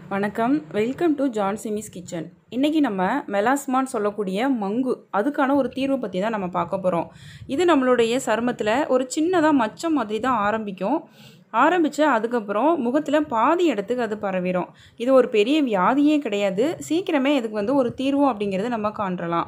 வணக்கம் welcome to ஜான் சிமிஸ் கிச்சன் இன்றைக்கி நம்ம மெலாஸ்மான்னு சொல்லக்கூடிய மங்கு அதுக்கான ஒரு தீர்வு பற்றி தான் நம்ம பார்க்க போகிறோம் இது நம்மளுடைய சருமத்தில் ஒரு சின்னதாக மச்சம் மாதிரி தான் ஆரம்பிக்கும் ஆரம்பித்து அதுக்கப்புறம் முகத்தில் பாதி இடத்துக்கு அது பரவிடும் இது ஒரு பெரிய வியாதியே கிடையாது சீக்கிரமே இதுக்கு வந்து ஒரு தீர்வு அப்படிங்கிறது நம்ம காண்றலாம்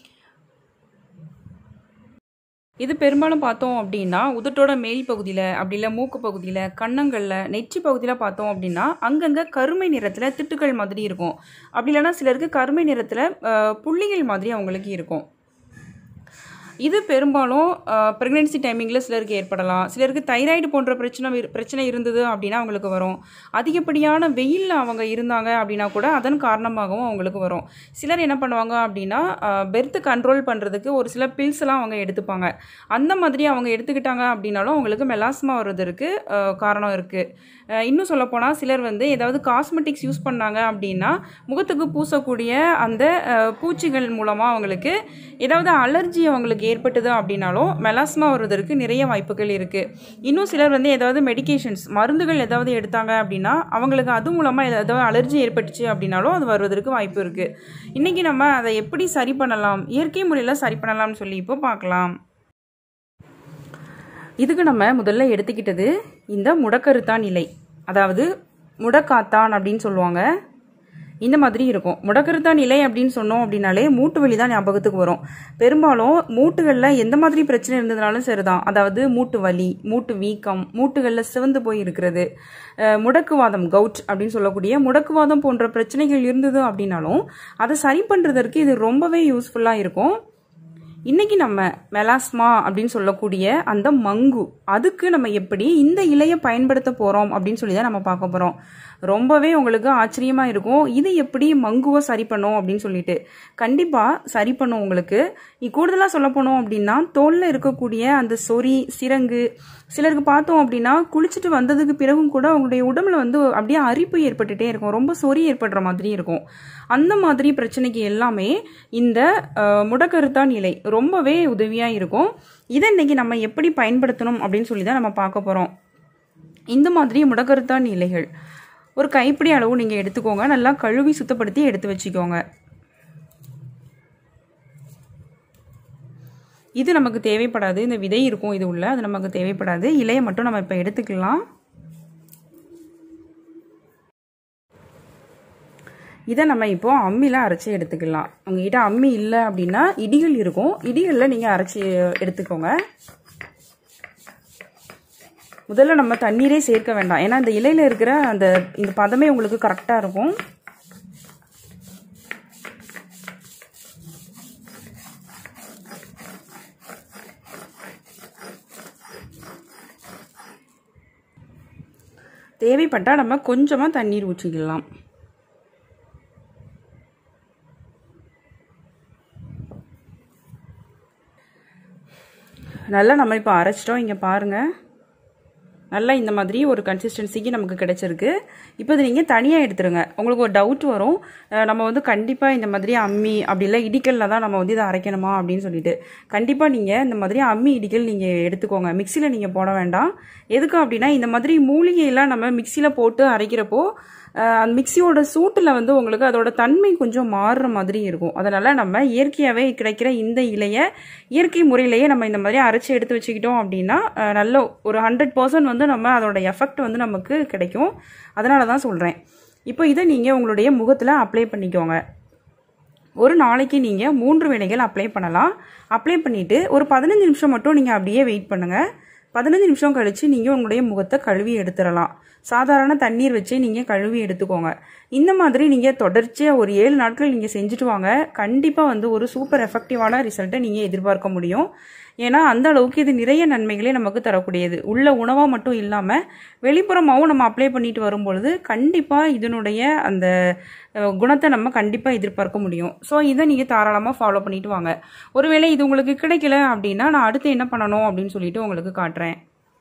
இது பெரும்பாலும் பார்த்தோம் அப்படின்னா உதட்டோட மேல் பகுதியில் அப்படி இல்லை மூக்கு பகுதியில் கன்னங்களில் நெற்றி பகுதியில் பார்த்தோம் அப்படின்னா அங்கங்கே கருமை நிறத்தில் திட்டுக்கள் மாதிரி இருக்கும் அப்படி இல்லைன்னா சிலருக்கு கருமை நிறத்தில் புள்ளிகள் மாதிரி அவங்களுக்கு இருக்கும் இது பெரும்பாலும் ப்ரெக்னென்சி டைமிங்கில் சிலருக்கு ஏற்படலாம் சிலருக்கு தைராய்டு போன்ற பிரச்சனை இரு- பிரச்சனை இருந்தது அப்படின்னா அவங்களுக்கு வரும் அதிகப்படியான வெயிலில் அவங்க இருந்தாங்க அப்படின்னா கூட அதன் காரணமாகவும் அவங்களுக்கு வரும் சிலர் என்ன பண்ணுவாங்க அப்படின்னா பெர்த்து கண்ட்ரோல் பண்ணுறதுக்கு ஒரு சில பில்ஸ் எல்லாம் அவங்க எடுத்துப்பாங்க அந்த மாதிரி அவங்க எடுத்துக்கிட்டாங்க அப்படின்னாலும் அவங்களுக்கு மெலாஸ்மா வர்றதற்கு அஹ், காரணம் இருக்குது இன்னும் சொல்லப்போனால் சிலர் வந்து ஏதாவது காஸ்மெட்டிக்ஸ் யூஸ் பண்ணாங்க அப்படின்னா முகத்துக்கு பூசக்கூடிய அந்த அஹ், பூச்சிகள் மூலமாக அவங்களுக்கு ஏதாவது அலர்ஜி அவங்களுக்கு ஏற்பட்டது அப்படின்னாலும் மெலாஸ்மா வர்றதற்கு நிறைய வாய்ப்புகள் இருக்குது இன்னும் சிலர் வந்து ஏதாவது மெடிகேஷன்ஸ் மருந்துகள் ஏதாவது எடுத்தாங்க அப்படின்னா அவங்களுக்கு அது மூலமாக ஏதாவது அலர்ஜி ஏற்பட்டுச்சு அப்படின்னாலும் அது வருவதற்கு வாய்ப்பு இருக்குது இன்றைக்கி நம்ம அதை எப்படி சரி பண்ணலாம் இயற்கை முறையில் சரி பண்ணலாம்னு சொல்லி இப்போ பார்க்கலாம் இதுக்கு நம்ம முதல்ல எடுத்துக்கிட்டது இந்த முடக்கருத்தான் இலை அதாவது முடக்காத்தான் அப்படின்னு சொல்லுவாங்க இந்த மாதிரி இருக்கும் முடக்கருத்தான் இலை அப்படின்னு சொன்னோம் அப்படின்னாலே மூட்டு வலி தான் ஞாபகத்துக்கு வரும் பெரும்பாலும் மூட்டுகளில் எந்த மாதிரி பிரச்சனை இருந்ததுனாலும் சரிதான் அதாவது மூட்டு வலி மூட்டு வீக்கம் மூட்டுகளில் சிவந்து போய் இருக்கிறது அஹ், முடக்குவாதம் கவுட் அப்படின்னு சொல்லக்கூடிய முடக்குவாதம் போன்ற பிரச்சனைகள் இருந்தது அப்படின்னாலும் அதை சரி பண்ணுறதற்கு இது ரொம்பவே யூஸ்ஃபுல்லாக இருக்கும் இன்னைக்கு நம்ம மெலாஸ்மா அப்படின்னு சொல்லக்கூடிய அந்த மங்கு அதுக்கு நம்ம எப்படி இந்த இலையை பயன்படுத்த போகிறோம் அப்படின்னு சொல்லி தான் நம்ம பார்க்க போகிறோம் ரொம்பவே உங்களுக்கு ஆச்சரியமாக இருக்கும் இது எப்படி மங்குவை சரி பண்ணும் அப்படின்னு சொல்லிட்டு கண்டிப்பாக சரி பண்ணும் உங்களுக்கு நீ கூடுதலாக சொல்ல போனோம் அப்படின்னா தோலில் இருக்கக்கூடிய அந்த சொறி சிரங்கு சிலருக்கு பார்த்தோம் அப்படின்னா குளிச்சுட்டு வந்ததுக்கு பிறகும் கூட அவங்களுடைய உடம்புல வந்து அப்படியே அரிப்பு ஏற்பட்டுட்டே இருக்கும் ரொம்ப சொறி ஏற்படுற மாதிரி இருக்கும் அந்த மாதிரி பிரச்சனைக்கு எல்லாமே இந்த அஹ், முடக்கருத்தான் இலை ரொம்பவே உதவியாக இருக்கும் இதை இன்னைக்கு நம்ம எப்படி பயன்படுத்தணும் அப்படின்னு சொல்லி தான் நம்ம பார்க்க போகிறோம் இந்த மாதிரி முடக்கருத்தான் இலைகள் ஒரு கைப்பிடி அளவு நீங்கள் எடுத்துக்கோங்க நல்லா கழுவி சுத்தப்படுத்தி எடுத்து வச்சுக்கோங்க இது நமக்கு தேவைப்படாது இந்த விதை இருக்கும் இது உள்ள அது நமக்கு தேவைப்படாது இலையை மட்டும் நம்ம இப்போ எடுத்துக்கலாம் இதை நம்ம இப்போ அம்மியில் அரைச்சி எடுத்துக்கலாம் உங்ககிட்ட அம்மி இல்லை அப்படின்னா இடிகள் இருக்கும் இடிகளில் நீங்கள் அரைச்சி எடுத்துக்கோங்க முதல்ல நம்ம தண்ணீரே சேர்க்க வேண்டாம் ஏன்னா இந்த இலையில இருக்கிற அந்த இந்த பதமே உங்களுக்கு கரெக்டாக இருக்கும் தேவைப்பட்டால் நம்ம கொஞ்சமாக தண்ணீர் ஊற்றிக்கலாம் நல்லா நம்ம இப்போ அரைச்சிட்டோம் இங்கே பாருங்கள் நல்லா இந்த மாதிரி ஒரு கன்சிஸ்டன்சிக்கு நமக்கு கிடைச்சிருக்கு இப்போ இது நீங்கள் தனியாக எடுத்துருங்க உங்களுக்கு ஒரு டவுட் வரும் அஹ் நம்ம வந்து கண்டிப்பாக இந்த மாதிரி அம்மி அப்படி இல்லை இடிக்கலில் தான் நம்ம வந்து இதை அரைக்கணுமா அப்படின்னு சொல்லிட்டு கண்டிப்பாக நீங்கள் இந்த மாதிரி அம்மி இடிக்கல் நீங்கள் எடுத்துக்கோங்க மிக்சியில் நீங்கள் போட வேண்டாம் எதுக்கு அப்படின்னா இந்த மாதிரி மூலிகையெல்லாம் நம்ம மிக்சியில் போட்டு அரைக்கிறப்போ அஹ் அந்த மிக்சியோட சூட்டில் வந்து உங்களுக்கு அதோட தன்மை கொஞ்சம் மாறுற மாதிரி இருக்கும் அதனால் நம்ம இயற்கையாகவே கிடைக்கிற இந்த இலையை இயற்கை முறையிலேயே நம்ம இந்த மாதிரி அரைச்சி எடுத்து வச்சுக்கிட்டோம் அப்படின்னா அஹ் நல்ல ஒரு ஹண்ட்ரட் பர்சன்ட் வந்து நம்ம அதோட எஃபெக்ட் வந்து நமக்கு கிடைக்கும் அதனால தான் சொல்கிறேன் இப்போ இதை நீங்கள் உங்களுடைய முகத்தில் அப்ளை பண்ணிக்கோங்க ஒரு நாளைக்கு நீங்கள் மூன்று வேளைகள் அப்ளை பண்ணலாம் அப்ளை பண்ணிவிட்டு ஒரு பதினஞ்சு நிமிஷம் மட்டும் நீங்கள் அப்படியே வெயிட் பண்ணுங்கள் பதினஞ்சு நிமிஷம் கழித்து நீங்கள் உங்களுடைய முகத்தை கழுவி எடுத்துடலாம் சாதாரண தண்ணீர் வச்சு நீங்கள் கழுவி எடுத்துக்கோங்க இந்த மாதிரி நீங்கள் தொடர்ச்சியாக ஒரு ஏழு நாட்கள் நீங்கள் செஞ்சுட்டு வாங்க கண்டிப்பாக வந்து ஒரு சூப்பர் எஃபெக்டிவான ரிசல்ட்டை நீங்கள் எதிர்பார்க்க முடியும் ஏன்னா அந்த அளவுக்கு இது நிறைய நன்மைகளே நமக்கு தரக்கூடியது உள்ள உணவாக மட்டும் இல்லாமல் வெளிப்புறமாகவும் நம்ம அப்ளை பண்ணிட்டு வரும்பொழுது கண்டிப்பாக இதனுடைய அந்த அஹ், குணத்தை நம்ம கண்டிப்பாக எதிர்பார்க்க முடியும் ஸோ இதை நீங்கள் தாராளமாக ஃபாலோ பண்ணிட்டு வாங்க ஒருவேளை இது உங்களுக்கு கிடைக்கல அப்படின்னா நான் அடுத்து என்ன பண்ணணும் அப்படின்னு சொல்லிட்டு உங்களுக்கு காட்டுறேன்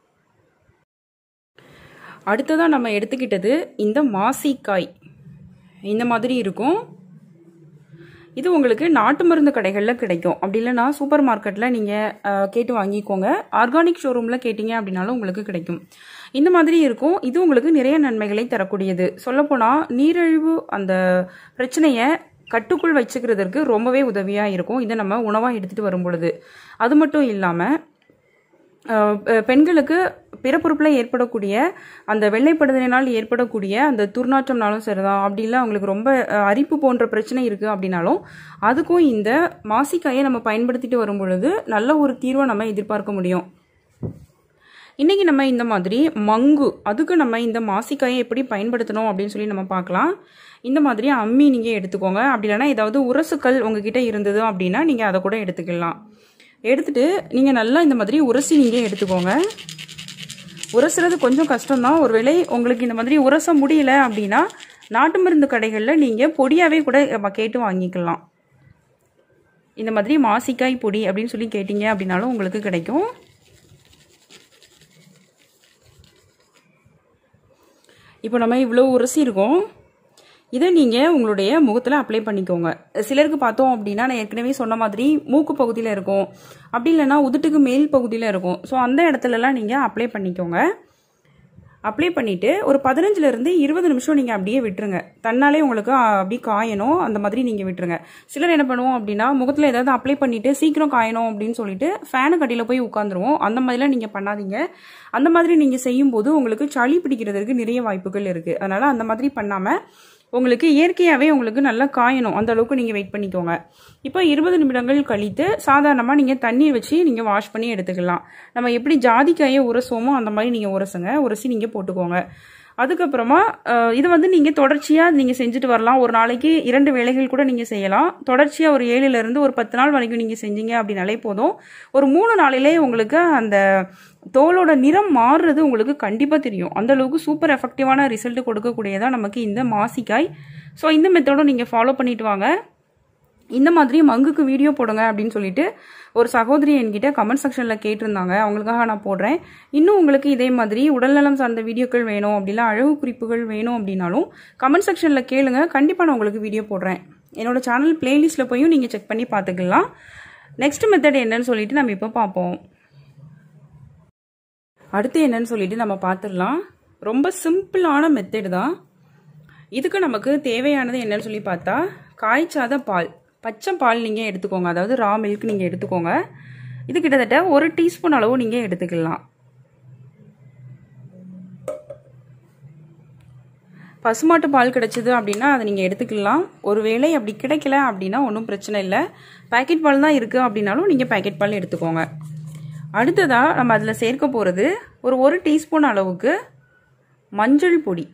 அடுத்ததாக நம்ம எடுத்துக்கிட்டது இந்த மாசிக்காய் இந்த மாதிரி இருக்கும் இது உங்களுக்கு நாட்டு மருந்து கடைகளில் கிடைக்கும் அப்படி இல்லைன்னா சூப்பர் மார்க்கெட்டில் நீங்கள் கேட்டு வாங்கிக்கோங்க ஆர்கானிக் ஷோரூமில் கேட்டிங்க அப்படின்னாலும் உங்களுக்கு கிடைக்கும் இந்த மாதிரி இருக்கும் இது உங்களுக்கு நிறைய நன்மைகளை தரக்கூடியது சொல்லப்போனால் நீரிழிவு அந்த பிரச்சனையை கட்டுக்குள் வச்சுக்கிறதுக்கு ரொம்பவே உதவியாக இருக்கும் இதை நம்ம உணவாக எடுத்துகிட்டு வரும் பொழுது அது மட்டும் இல்லாமல் அஹ் பெ- பெண்களுக்கு பிறப்புறுப்பில் ஏற்படக்கூடிய அந்த வெள்ளைப்படுதலினால் ஏற்படக்கூடிய அந்த துர்நாற்றம்னாலும் சரிதான் அப்படி இல்லை அவங்களுக்கு ரொம்ப அஹ், அரிப்பு போன்ற பிரச்சனை இருக்குது அப்படின்னாலும் அதுக்கும் இந்த மாசிக்காயை நம்ம பயன்படுத்திட்டு வரும் பொழுது நல்ல ஒரு தீர்வை நம்ம எதிர்பார்க்க முடியும் இன்றைக்கி நம்ம இந்த மாதிரி மங்கு அதுக்கு நம்ம இந்த மாசிக்காயை எப்படி பயன்படுத்தணும் அப்படின்னு சொல்லி நம்ம பார்க்கலாம் இந்த மாதிரி அம்மி நீங்கள் எடுத்துக்கோங்க அப்படி இல்லைன்னா ஏதாவது உரசுக்கல் உங்ககிட்ட இருந்தது அப்படின்னா நீங்கள் அதை கூட எடுத்துக்கலாம் எடுத்துட்டு நீங்கள் நல்லா இந்த மாதிரி உரசி நீங்கள் எடுத்துக்கோங்க உரசுறது கொஞ்சம் கஷ்டம்தான் ஒருவேளை உங்களுக்கு இந்த மாதிரி உரச முடியல அப்படின்னா நாட்டு மருந்து கடைகளில் நீங்கள் பொடியாகவே கூட நம்ம கேட்டு வாங்கிக்கலாம் இந்த மாதிரி மாசிக்காய் பொடி அப்படின்னு சொல்லி கேட்டிங்க அப்படின்னாலும் உங்களுக்கு கிடைக்கும் இப்போ நம்ம இவ்வளோ உரசி இருக்கோம் இதை நீங்கள் உங்களுடைய முகத்தில் அப்ளை பண்ணிக்கோங்க சிலருக்கு பார்த்தோம் அப்படின்னா நான் ஏற்கனவே சொன்ன மாதிரி மூக்கு பகுதியில் இருக்கும் அப்படி இல்லைன்னா உதட்டுக்கு மேல் பகுதியில் இருக்கும் ஸோ அந்த இடத்துலலாம் நீங்கள் அப்ளை பண்ணிக்கோங்க அப்ளை பண்ணிவிட்டு ஒரு பதினஞ்சுலேருந்து இருபது நிமிஷம் நீங்கள் அப்படியே விட்டுருங்க தன்னாலே உங்களுக்கு ஆ, அப்படியே காயணும் அந்த மாதிரி நீங்கள் விட்டுருங்க சிலர் என்ன பண்ணுவோம் அப்படின்னா முகத்தில் ஏதாவது அப்ளை பண்ணிவிட்டு சீக்கிரம் காயணும் அப்படின்னு சொல்லிட்டு ஃபேனு கட்டியில் போய் உட்காந்துருவோம் அந்த மாதிரிலாம் நீங்கள் பண்ணாதீங்க அந்த மாதிரி நீங்கள் செய்யும்போது உங்களுக்கு சளி பிடிக்கிறதுக்கு நிறைய வாய்ப்புகள் இருக்குது அதனால் அந்த மாதிரி பண்ணாமல் உங்களுக்கு இயற்கையாகவே உங்களுக்கு நல்லா காயணும் அந்த அளவுக்கு நீங்கள் வெயிட் பண்ணிக்கோங்க இப்போ இருபது நிமிடங்கள் கழித்து சாதாரணமாக நீங்கள் தண்ணீர் வச்சு நீங்கள் வாஷ் பண்ணி எடுத்துக்கலாம் நம்ம எப்படி ஜாதிக்காயை உரசுவோமோ அந்த மாதிரி நீங்கள் உரசுங்க உரசி நீங்கள் போட்டுக்கோங்க அதுக்கப்புறமா அஹ், இது வந்து நீங்கள் தொடர்ச்சியாக நீங்கள் செஞ்சுட்டு வரலாம் ஒரு நாளைக்கு இரண்டு வேளைகள் கூட நீங்கள் செய்யலாம் தொடர்ச்சியாக ஒரு ஏழுலேருந்து ஒரு பத்து நாள் வரைக்கும் நீங்கள் செஞ்சீங்க அப்படின்னாலே போதும் ஒரு மூணு நாளிலே உங்களுக்கு அந்த தோலோட நிறம் மாறுறது உங்களுக்கு கண்டிப்பாக தெரியும் அந்த அளவுக்கு சூப்பர் எஃபெக்டிவான ரிசல்ட் கொடுக்கக்கூடியதான் நமக்கு இந்த மாசிக்காய் ஸோ இந்த மெத்தடும் நீங்கள் ஃபாலோ பண்ணிட்டு வாங்க இந்த மாதிரி மங்குக்கு வீடியோ போடுங்க அப்படின்னு சொல்லிட்டு ஒரு சகோதரி என்கிட்ட கமெண்ட் செக்ஷனில் கேட்டிருந்தாங்க அவங்களுக்காக நான் போடுறேன் இன்னும் உங்களுக்கு இதே மாதிரி உடல்நலம் சார்ந்த வீடியோக்கள் வேணும் அப்படிலாம் அழகு குறிப்புகள் வேணும் அப்படின்னாலும் கமெண்ட் செக்ஷனில் கேளுங்க கண்டிப்பாக நான் உங்களுக்கு வீடியோ போடுறேன் என்னோட சேனல் பிளேலிஸ்ட்டில் போயும் நீங்கள் செக் பண்ணி பார்த்துக்கலாம் நெக்ஸ்ட் மெத்தட் என்னன்னு சொல்லிட்டு நம்ம இப்போ பார்ப்போம் அடுத்து என்னன்னு சொல்லிட்டு நம்ம பார்த்துடலாம் ரொம்ப சிம்பிளான மெத்தட் தான் இதுக்கு நமக்கு தேவையானது என்னன்னு சொல்லி பார்த்தா காய்ச்சாத பால் பச்சை பால் நீங்கள் எடுத்துக்கோங்க அதாவது ரா மில்க் நீங்கள் எடுத்துக்கோங்க இது கிட்டத்தட்ட ஒரு டீஸ்பூன் அளவு நீங்கள் எடுத்துக்கலாம் பசுமாட்டு பால் கிடைச்சிது அப்படின்னா அதை நீங்கள் எடுத்துக்கலாம் ஒருவேளை அப்படி கிடைக்கல அப்படின்னா ஒன்றும் பிரச்சனை இல்லை பாக்கெட் பால் தான் இருக்குது அப்படின்னாலும் நீங்கள் பாக்கெட் பால் எடுத்துக்கோங்க அடுத்ததாக நம்ம அதில் சேர்க்க போகிறது ஒரு ஒரு டீஸ்பூன் அளவுக்கு மஞ்சள் பொடி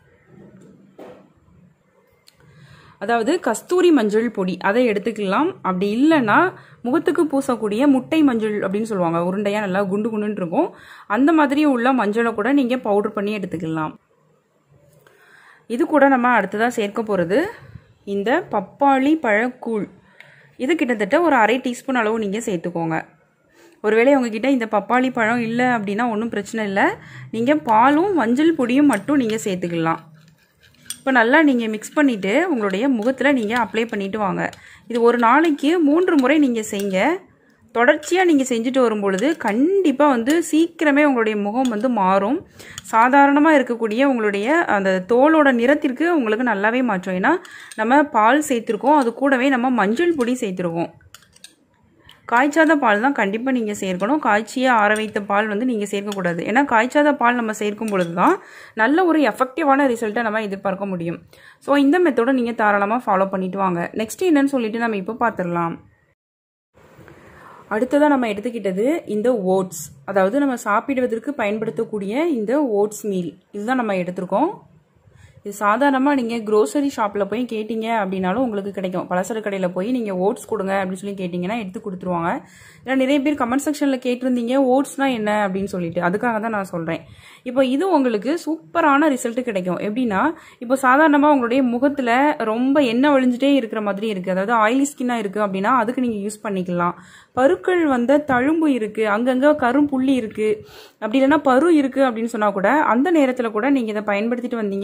அதாவது கஸ்தூரி மஞ்சள் பொடி அதை எடுத்துக்கலாம் அப்படி இல்லைன்னா முகத்துக்கு பூசக்கூடிய முட்டை மஞ்சள் அப்படின்னு சொல்லுவாங்க உருண்டையாக நல்லா குண்டு குண்டுன்னு இருக்கும் அந்த மாதிரி உள்ள மஞ்சளை கூட நீங்கள் பவுடர் பண்ணி எடுத்துக்கலாம் இது கூட நம்ம அடுத்ததாக சேர்க்க போகிறது இந்த பப்பாளி பழக்கூழ் இது கிட்டத்தட்ட ஒரு அரை டீஸ்பூன் அளவு நீங்கள் சேர்த்துக்கோங்க ஒருவேளை உங்ககிட்ட இந்த பப்பாளி பழம் இல்லை அப்படின்னா ஒன்றும் பிரச்சனை இல்லை நீங்கள் பாலும் மஞ்சள் பொடியும் மட்டும் நீங்கள் சேர்த்துக்கலாம் இப்போ நல்லா நீங்கள் மிக்ஸ் பண்ணிவிட்டு உங்களுடைய முகத்தில் நீங்கள் அப்ளை பண்ணிட்டு வாங்க இது ஒரு நாளைக்கு மூன்று முறை நீங்கள் செய்யுங்க தொடர்ச்சியாக நீங்கள் செஞ்சுட்டு வரும் பொழுது கண்டிப்பாக வந்து சீக்கிரமே உங்களுடைய முகம் வந்து மாறும் சாதாரணமாக இருக்கக்கூடிய உங்களுடைய அந்த தோலோட நிறத்திற்கு உங்களுக்கு நல்லாவே மாற்றும் ஏன்னா நம்ம பால் சேர்த்துருக்கோம் அது கூடவே நம்ம மஞ்சள் பொடி சேர்த்துருக்கோம் காய்ச்சாத பால் தான் கண்டிப்பாக நீங்கள் சேர்க்கணும் காய்ச்சிய ஆற வைத்த பால் வந்து நீங்கள் சேர்க்கக்கூடாது ஏன்னா காய்ச்சாத பால் நம்ம சேர்க்கும் பொழுது தான் நல்ல ஒரு எஃபெக்டிவான ரிசல்ட்டை நம்ம எதிர்பார்க்க முடியும் ஸோ இந்த மெத்தடை நீங்கள் தாராளமாக ஃபாலோ பண்ணிட்டு வாங்க நெக்ஸ்ட் என்னன்னு சொல்லிட்டு நம்ம இப்போ பார்த்துடலாம் அடுத்ததாக நம்ம எடுத்துக்கிட்டது இந்த ஓட்ஸ் அதாவது நம்ம சாப்பிடுவதற்கு பயன்படுத்தக்கூடிய இந்த ஓட்ஸ் மீல் இதுதான் நம்ம எடுத்திருக்கோம் இது சாதாரணமாக நீங்கள் க்ரோசரி ஷாப்பில் போய் கேட்டிங்க அப்படின்னாலும் உங்களுக்கு கிடைக்கும் பலசர கடையில் போய் நீங்கள் ஓட்ஸ் கொடுங்க அப்படின்னு சொல்லி கேட்டிங்கன்னா எடுத்து கொடுத்துருவாங்க ஏன்னா நிறைய பேர் கமெண்ட் செக்ஷனில் கேட்டிருந்தீங்க ஓட்ஸ்னால் என்ன அப்படின்னு சொல்லிட்டு அதுக்காக தான் நான் சொல்கிறேன் இப்போ இது உங்களுக்கு சூப்பரான ரிசல்ட் கிடைக்கும் எப்படின்னா இப்போ சாதாரணமாக உங்களுடைய முகத்தில் ரொம்ப எண்ணெய் ஒழிஞ்சிட்டே இருக்கிற மாதிரி இருக்குது அதாவது ஆயிலி ஸ்கின்னாக இருக்குது அப்படின்னா அதுக்கு நீங்கள் யூஸ் பண்ணிக்கலாம் பருக்கள் வந்த தழும்பு இருக்குது அங்கங்கே கரும் புள்ளி இருக்குது அப்படி இல்லைன்னா பரு இருக்குது அப்படின்னு சொன்னால் கூட அந்த நேரத்தில் கூட நீங்கள் இதை பயன்படுத்திட்டு வந்தீங்க அப்படின்னாலும்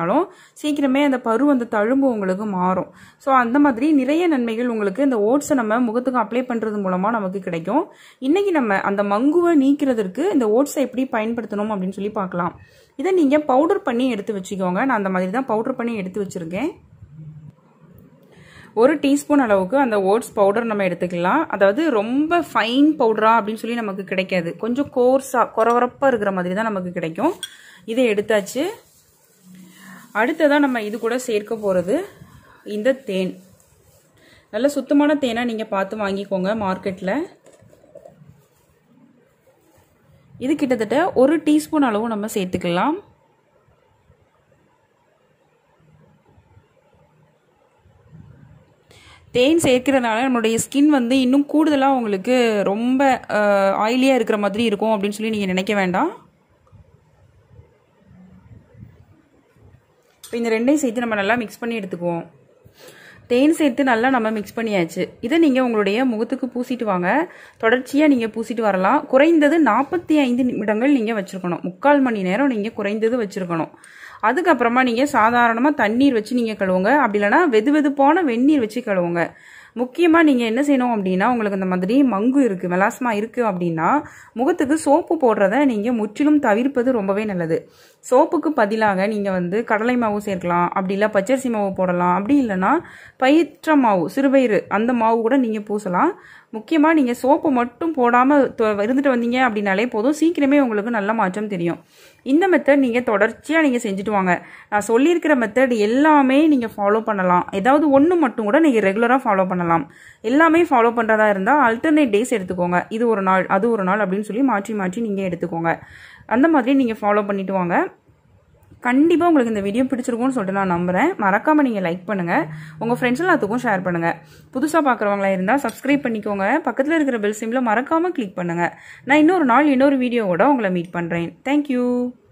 அப்படின்னாலும் சீக்கிரமே அந்த பரு அந்த தழும்பு உங்களுக்கு மாறும் ஸோ அந்த மாதிரி நிறைய நன்மைகள் உங்களுக்கு இந்த ஓட்ஸை நம்ம முகத்துக்கு அப்ளை பண்ணுறது மூலமாக நமக்கு கிடைக்கும் இன்றைக்கி நம்ம அந்த மங்குவை நீக்கிறதுக்கு இந்த ஓட்ஸை எப்படி பயன்படுத்தணும் அப்படின்னு சொல்லி பார்க்கலாம் இதை நீங்கள் பவுடர் பண்ணி எடுத்து வச்சுக்கோங்க நான் அந்த மாதிரி தான் பவுடர் பண்ணி எடுத்து வச்சுருக்கேன் ஒரு டீஸ்பூன் அளவுக்கு அந்த ஓட்ஸ் பவுடர் நம்ம எடுத்துக்கலாம் அதாவது ரொம்ப ஃபைன் பவுடரா அப்படின்னு சொல்லி நமக்கு கிடைக்காது கொஞ்சம் கோர்ஸாக குறவரப்பாக இருக்கிற மாதிரி தான் நமக்கு கிடைக்கும் இதை எடுத்தாச்சு அடுத்ததான் நம்ம இது கூட சேர்க்க போகிறது இந்த தேன் நல்ல சுத்தமான தேனை நீங்கள் பார்த்து வாங்கிக்கோங்க மார்க்கெட்டில் இது கிட்டத்தட்ட ஒரு டீஸ்பூன் அளவு நம்ம சேர்த்துக்கலாம் தேன் சேர்க்கிறதுனால நம்மளுடைய ஸ்கின் வந்து இன்னும் கூடுதலாக உங்களுக்கு ரொம்ப ஆயிலியாக இருக்கிற மாதிரி இருக்கும் அப்படின்னு சொல்லி நீங்கள் நினைக்க வேண்டாம் இப்போ இந்த ரெண்டையும் சேர்த்து நம்ம நல்லா மிக்ஸ் பண்ணி எடுத்துக்குவோம் தேன் சேர்த்து நல்லா நம்ம மிக்ஸ் பண்ணியாச்சு இதை நீங்கள் உங்களுடைய முகத்துக்கு பூசிட்டு வாங்க தொடர்ச்சியாக நீங்கள் பூசிட்டு வரலாம் குறைந்தது நாற்பத்தி ஐந்து நிமிடங்கள் நீங்கள் வச்சுருக்கணும் முக்கால் மணி நேரம் நீங்கள் குறைந்தது வச்சுருக்கணும் அதுக்கப்புறமா நீங்கள் சாதாரணமாக தண்ணீர் வச்சு நீங்கள் கழுவுங்க அப்படி இல்லைனா வெது வெதுப்பான வெந்நீர் வச்சு கழுவுங்க முக்கியமாக நீங்கள் என்ன செய்யணும் அப்படின்னா உங்களுக்கு இந்த மாதிரி மங்கு இருக்குது மெலாஸ்மா இருக்குது அப்படின்னா முகத்துக்கு சோப்பு போடுறத நீங்கள் முற்றிலும் தவிர்ப்பது ரொம்பவே நல்லது சோப்புக்கு பதிலாக நீங்கள் வந்து கடலை மாவு சேர்க்கலாம் அப்படி இல்லை பச்சரிசி மாவு போடலாம் அப்படி இல்லைன்னா பயிற்ற மாவு சிறுபயிறு அந்த மாவு கூட நீங்கள் பூசலாம் முக்கியமாக நீங்கள் சோப்பு மட்டும் போடாமல் இருந்துட்டு வந்தீங்க அப்படின்னாலே போதும் சீக்கிரமே உங்களுக்கு நல்ல மாற்றம் தெரியும் இந்த மெத்தட் நீங்கள் தொடர்ச்சியாக நீங்கள் செஞ்சுட்டு வாங்க நான் சொல்லியிருக்கிற மெத்தட் எல்லாமே நீங்கள் ஃபாலோ பண்ணலாம் ஏதாவது ஒன்று மட்டும் கூட நீங்கள் ரெகுலராக ஃபாலோ பண்ணலாம் எல்லாமே ஃபாலோ பண்ணுறதா இருந்தால் அல்டர்னேட் டேஸ் எடுத்துக்கோங்க இது ஒரு நாள் அது ஒரு நாள் அப்படின்னு சொல்லி மாற்றி மாற்றி நீங்கள் எடுத்துக்கோங்க அந்த மாதிரி நீங்கள் ஃபாலோ பண்ணிட்டு வாங்க கண்டிப்பாக உங்களுக்கு இந்த வீடியோ பிடிச்சிருக்கும்னு சொல்லிட்டு நான் நம்புகிறேன் மறக்காமல் நீங்கள் லைக் பண்ணுங்கள் உங்கள் ஃப்ரெண்ட்ஸ் எல்லாத்துக்கும் ஷேர் பண்ணுங்கள் புதுசாக பார்க்குறவங்களா இருந்தால் சப்ஸ்கிரைப் பண்ணிக்கோங்க பக்கத்தில் இருக்கிற பெல் சிம்மில் மறக்காமல் கிளிக் பண்ணுங்கள் நான் இன்னொரு நாள் இன்னொரு வீடியோவோட உங்களை மீட் பண்ணுறேன் தேங்க்யூ